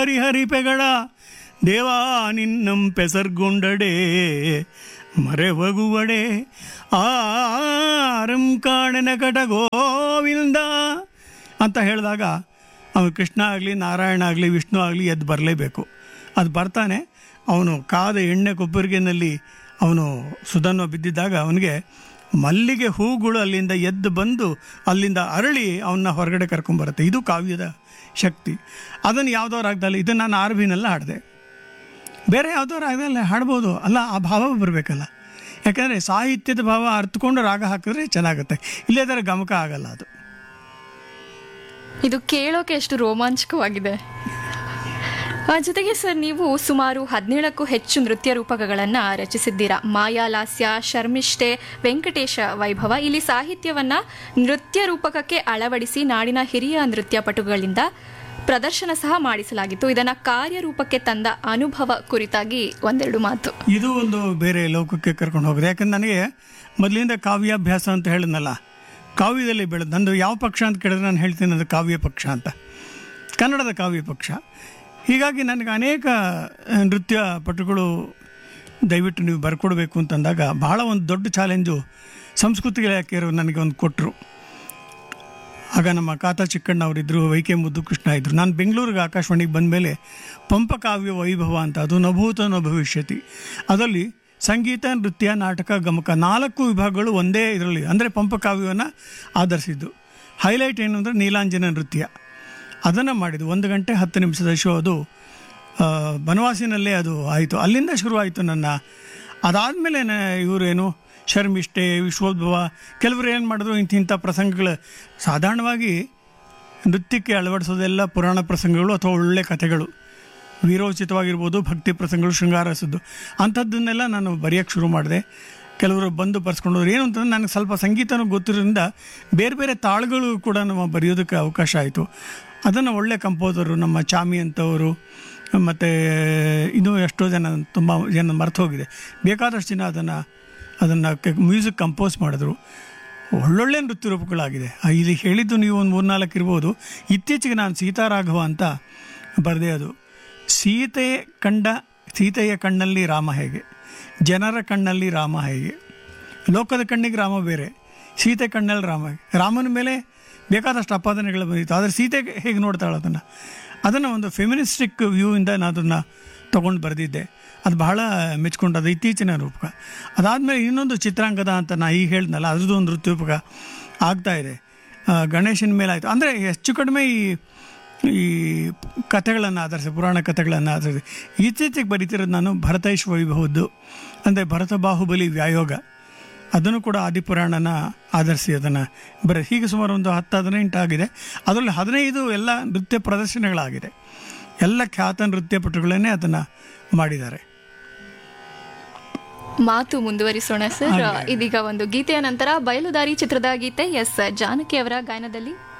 ಪರಿಹರಿಪೆಗಳ ದೇವಾ ನಿನ್ನಂ ಪೆಸರ್ಗೊಂಡಡೆ ಮರೆವಗುವಡೆ ಆರಂ ಕಾಣನ ಕಟ ಗೋವಿಂದ ಅಂತ ಹೇಳಿದಾಗ ಅವನು ಕೃಷ್ಣ ಆಗಲಿ ನಾರಾಯಣ ಆಗಲಿ ವಿಷ್ಣು ಆಗಲಿ ಎದ್ದು ಬರಲೇಬೇಕು ಅದು ಬರ್ತಾನೆ ಅವನು ಕಾದ ಎಣ್ಣೆ ಕೊಬ್ಬರಿಗೆನಲ್ಲಿ ಅವನು ಸುಧನ್ವ ಬಿದ್ದಿದ್ದಾಗ ಅವನಿಗೆ ಮಲ್ಲಿಗೆ ಹೂಗಳು ಅಲ್ಲಿಂದ ಎದ್ದು ಬಂದು ಅಲ್ಲಿಂದ ಅರಳಿ ಅವನ್ನ ಹೊರಗಡೆ ಕರ್ಕೊಂಬರುತ್ತೆ ಇದು ಕಾವ್ಯದ ಶಕ್ತಿ ಅದನ್ನು ಯಾವುದೋ ರಾಗದಲ್ಲಿ ಇದನ್ನು ನಾನು ಆರ್ ಬಿನೆಲ್ಲ ಹಾಡಿದೆ ಬೇರೆ ಯಾವುದೋ ರಾಗದಲ್ಲಿ ಹಾಡ್ಬೋದು ಅಲ್ಲ ಆ ಭಾವ ಬರಬೇಕಲ್ಲ ಯಾಕಂದರೆ ಸಾಹಿತ್ಯದ ಭಾವ ಅರ್ಥಕೊಂಡು ರಾಗ ಹಾಕಿದ್ರೆ ಚೆನ್ನಾಗುತ್ತೆ ಇಲ್ಲೇ ಗಮಕ ಆಗಲ್ಲ ಅದು ಇದು ಕೇಳೋಕೆ ಎಷ್ಟು ರೋಮಾಂಚಕವಾಗಿದೆ ಆ, ಜೊತೆಗೆ ಸರ್ ನೀವು ಸುಮಾರು ಹದಿನೇಳಕ್ಕೂ ಹೆಚ್ಚು ನೃತ್ಯ ರೂಪಕಗಳನ್ನು ರಚಿಸಿದ್ದೀರಾ ಮಾಯಾಲಾಸ್ಯ ಶರ್ಮಿಷ್ಠೆ ವೆಂಕಟೇಶ ವೈಭವ ಇಲ್ಲಿ ಸಾಹಿತ್ಯವನ್ನ ನೃತ್ಯ ರೂಪಕಕ್ಕೆ ಅಳವಡಿಸಿ ನಾಡಿನ ಹಿರಿಯ ನೃತ್ಯ ಪಟುಗಳಿಂದ ಪ್ರದರ್ಶನ ಸಹ ಮಾಡಿಸಲಾಗಿತ್ತು ಇದನ್ನ ಕಾರ್ಯರೂಪಕ್ಕೆ ತಂದ ಅನುಭವ ಕುರಿತಾಗಿ ಒಂದೆರಡು ಮಾತು ಇದು ಒಂದು ಬೇರೆ ಲೋಕಕ್ಕೆ ಕರ್ಕೊಂಡು ಹೋಗಿದೆ ಯಾಕಂದ್ರೆ ನನಗೆ ಮೊದಲಿಂದ ಕಾವ್ಯಾಭ್ಯಾಸ ಅಂತ ಹೇಳಿದ್ನಲ್ಲ ಕಾವ್ಯದಲ್ಲಿ ಬೆಳೆದು ನಂದು ಯಾವ ಪಕ್ಷ ಅಂತ ಕೇಳಿದ್ರೆ ನಾನು ಹೇಳ್ತೀನಿ ಅದು ಕಾವ್ಯ ಪಕ್ಷ ಅಂತ ಕನ್ನಡದ ಕಾವ್ಯ ಪಕ್ಷ ಹೀಗಾಗಿ ನನಗೆ ಅನೇಕ ಆ, ನೃತ್ಯ ಪಟುಗಳು ದಯವಿಟ್ಟು ನೀವು ಬರ್ಕೊಡ್ಬೇಕು ಅಂತಂದಾಗ ಬಹಳ ಒಂದು ದೊಡ್ಡ ಚಾಲೆಂಜು ಸಂಸ್ಕೃತಿ ಇಲಾಖೆಯವರು ನನಗೆ ಒಂದು ಕೊಟ್ಟರು ಆಗ ನಮ್ಮ ಕಾತಾ ಚಿಕ್ಕಣ್ಣ ಅವರಿದ್ದರು ವೈ ಕೆ ಮುದ್ದು ಕೃಷ್ಣ ಇದ್ದರು ನಾನು ಬೆಂಗಳೂರಿಗೆ ಆಕಾಶವಾಣಿಗೆ ಬಂದಮೇಲೆ ಪಂಪಕಾವ್ಯ ವೈಭವ ಅಂತ ಅದು ನಭೂತ ನ ಭವಿಷ್ಯತಿ ಅದರಲ್ಲಿ ಸಂಗೀತ ನೃತ್ಯ ನಾಟಕ ಗಮಕ ನಾಲ್ಕು ವಿಭಾಗಗಳು ಒಂದೇ ಇದರಲ್ಲಿ ಅಂದರೆ ಪಂಪಕಾವ್ಯವನ್ನು ಆಧರಿಸಿದ್ದು ಹೈಲೈಟ್ ಏನು ಅಂದರೆ ನೀಲಾಂಜನ ನೃತ್ಯ ಅದನ್ನು ಮಾಡಿದ್ದು ಒಂದು ಗಂಟೆ ಹತ್ತು ನಿಮಿಷದ ಶೋ ಅದು ಆ, ಬನವಾಸಿನಲ್ಲೇ ಅದು ಆಯಿತು ಅಲ್ಲಿಂದ ಶುರುವಾಯಿತು ನನ್ನ ಅದಾದಮೇಲೆ ಇವರೇನು ಶರ್ಮಿಷ್ಠೆ ವಿಶ್ವೋದ್ಭವ ಕೆಲವರು ಏನು ಮಾಡಿದ್ರು ಇಂಥ ಇಂಥ ಪ್ರಸಂಗಗಳು ಸಾಧಾರಣವಾಗಿ ನೃತ್ಯಕ್ಕೆ ಅಳವಡಿಸೋದೆಲ್ಲ ಪುರಾಣ ಪ್ರಸಂಗಗಳು ಅಥವಾ ಒಳ್ಳೆ ಕಥೆಗಳು ವೀರೋಚಿತವಾಗಿರ್ಬೋದು ಭಕ್ತಿ ಪ್ರಸಂಗಗಳು ಶೃಂಗಾರಸದ್ದು ಅಂಥದ್ದನ್ನೆಲ್ಲ ನಾನು ಬರೆಯೋಕ್ಕೆ ಶುರು ಮಾಡಿದೆ ಕೆಲವರು ಬಂದು ಬರ್ಸ್ಕೊಂಡು ಹೋದ್ರು ಏನು ಅಂತಂದ್ರೆ ನನಗೆ ಸ್ವಲ್ಪ ಸಂಗೀತನೂ ಗೊತ್ತಿರೋದ್ರಿಂದ ಬೇರೆ ಬೇರೆ ತಾಳುಗಳು ಕೂಡ ನಮ್ಮ ಬರೆಯೋದಕ್ಕೆ ಅವಕಾಶ ಆಯಿತು ಅದನ್ನು ಒಳ್ಳೆ ಕಂಪೋಸರು ನಮ್ಮ ಚಾಮಿ ಅಂತವರು ಮತ್ತು ಇನ್ನೂ ಎಷ್ಟೋ ಜನ ತುಂಬ ಜನ ಮರ್ತು ಹೋಗಿದೆ ಬೇಕಾದಷ್ಟು ಜನ ಅದನ್ನು ಅದನ್ನು ಮ್ಯೂಸಿಕ್ ಕಂಪೋಸ್ ಮಾಡಿದ್ರು ಒಳ್ಳೊಳ್ಳೆ ನೃತ್ಯ ರೂಪಗಳಾಗಿದೆ ಆ, ಇಲ್ಲಿ ಹೇಳಿದ್ದು ನೀವು ಒಂದು ಮೂರ್ನಾಲ್ಕು ಇರ್ಬೋದು ಇತ್ತೀಚೆಗೆ ನಾನು ಸೀತಾರಾಘವ ಅಂತ ಬರೆದೆ ಅದು ಸೀತೆ ಕಂಡ ಸೀತೆಯ ಕಣ್ಣಲ್ಲಿ ರಾಮ ಹೇಗೆ ಜನರ ಕಣ್ಣಲ್ಲಿ ರಾಮ ಹೇಗೆ ಲೋಕದ ಕಣ್ಣಿಗೆ ರಾಮ ಬೇರೆ ಸೀತೆ ಕಣ್ಣಲ್ಲಿ ರಾಮ ಹೇಗೆ ರಾಮನ ಮೇಲೆ ಬೇಕಾದಷ್ಟು ಅಪಾದನೆಗಳು ಬಂದಿತ್ತು ಆದರೆ ಸೀತೆ ಹೇಗೆ ನೋಡ್ತಾಳೆ ಅದನ್ನು ಅದನ್ನು ಒಂದು ಫೆಮಿನಿಸ್ಟಿಕ್ ವ್ಯೂವಿಂದ ನಾನು ಅದನ್ನು ತೊಗೊಂಡು ಬರೆದಿದ್ದೆ ಅದು ಬಹಳ ಮೆಚ್ಕೊಂಡು ಅದು ಇತ್ತೀಚಿನ ರೂಪಕ ಅದಾದಮೇಲೆ ಇನ್ನೊಂದು ಚಿತ್ರಾಂಗದ ಅಂತ ನಾ ಈಗ ಹೇಳ್ದನಲ್ಲ ಅದ್ರದ್ದು ಒಂದು ನೃತ್ಯೂಪಕ ಆಗ್ತಾ ಇದೆ ಆ, ಗಣೇಶನ ಮೇಲೆ ಆಯಿತು ಅಂದರೆ ಹೆಚ್ಚು ಕಡಿಮೆ ಈ ಈ ಕಥೆಗಳನ್ನು ಆಧರಿಸಿ ಪುರಾಣ ಕಥೆಗಳನ್ನು ಆಧರಿಸಿ ಇತ್ತೀಚೆಗೆ ಬರೀತಿರೋದು ನಾನು ಭರತೈಶ್ ವೈಭವದ್ದು ಅಂದರೆ ಭರತ ಬಾಹುಬಲಿ ವ್ಯಾಯೋಗ ಅದನ್ನು ಕೂಡ ಆದಿಪುರಾಣನ ಆಧರಿಸಿ ಅದನ್ನು ಬರ ಹೀಗೆ ಸುಮಾರು ಒಂದು ಹತ್ತು ಹದಿನೆಂಟು ಆಗಿದೆ ಅದರಲ್ಲಿ ಹದಿನೈದು ಎಲ್ಲ ನೃತ್ಯ ಪ್ರದರ್ಶನಗಳಾಗಿದೆ ಎಲ್ಲ ಖ್ಯಾತ ನೃತ್ಯಪಟುಗಳನ್ನೇ ಅದನ್ನು ಮಾಡಿದ್ದಾರೆ ಮಾತು ಮುಂದುವರಿಸೋಣ ಸರ್ ಇದೀಗ ಒಂದು ಗೀತೆಯ ನಂತರ ಬಯಲುದಾರಿ ಚಿತ್ರದ ಗೀತೆ ಎಸ್ ಜಾನಕಿ ಅವರ ಗಾಯನದಲ್ಲಿ